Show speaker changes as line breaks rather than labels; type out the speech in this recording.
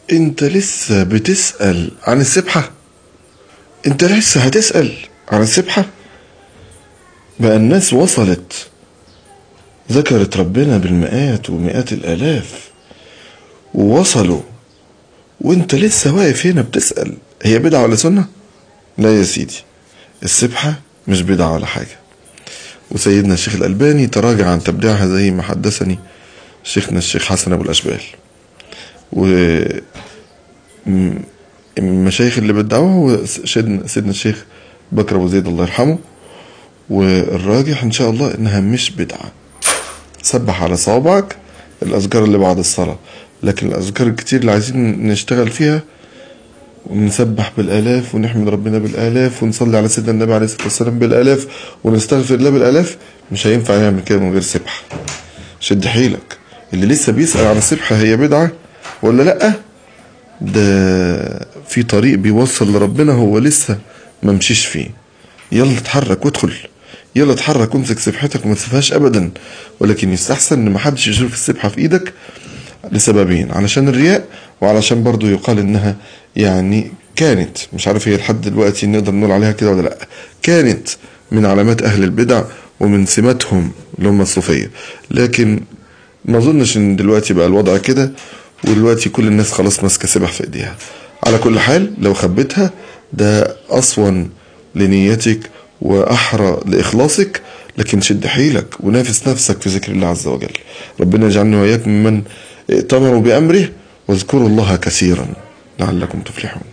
انت لسه بتسأل عن السبحة انت لسه هتسأل عن السبحة بقى الناس وصلت ذكرت ربنا بالمئات ومئات الآلاف ووصلوا وانت لسه واقف هنا بتسأل هي بدعة ولا سنة لا يا سيدي السبحة مش بدعة ولا حاجة وسيدنا الشيخ الألباني تراجع عن تبديعها زي ما حدثني شيخنا الشيخ حسن أبو الأشبال و م- المشايخ اللي بدعوها هو سيدنا سيدنا الشيخ بكر أبو زيد الله يرحمه والراجح إن شاء الله إنها مش بدعة سبح على صوابعك الأذكار اللي بعد الصلاة لكن الأذكار الكتير اللي عايزين نشتغل فيها ونسبح بالآلاف ونحمد ربنا بالآلاف ونصلي على سيدنا النبي عليه الصلاة والسلام بالآلاف ونستغفر الله بالآلاف مش هينفع نعمل كده من غير سبحة شد حيلك اللي لسه بيسأل عن السبحة هي بدعة ولا لأ ده في طريق بيوصل لربنا هو لسه ما مشيش فيه يلا اتحرك وادخل يلا اتحرك وامسك سبحتك وما تسيبهاش ابدا ولكن يستحسن ان محدش يشوف السبحه في ايدك لسببين علشان الرياء وعلشان برضو يقال انها يعني كانت مش عارف هي لحد دلوقتي نقدر نقول عليها كده ولا لا كانت من علامات اهل البدع ومن سماتهم اللي هم الصوفيه لكن ما اظنش ان دلوقتي بقى الوضع كده ودلوقتي كل الناس خلاص ماسكه سبح في ايديها على كل حال لو خبيتها ده اصون لنيتك واحرى لاخلاصك لكن شد حيلك ونافس نفسك في ذكر الله عز وجل ربنا يجعلني واياك ممن ائتمروا بامره واذكروا الله كثيرا لعلكم تفلحون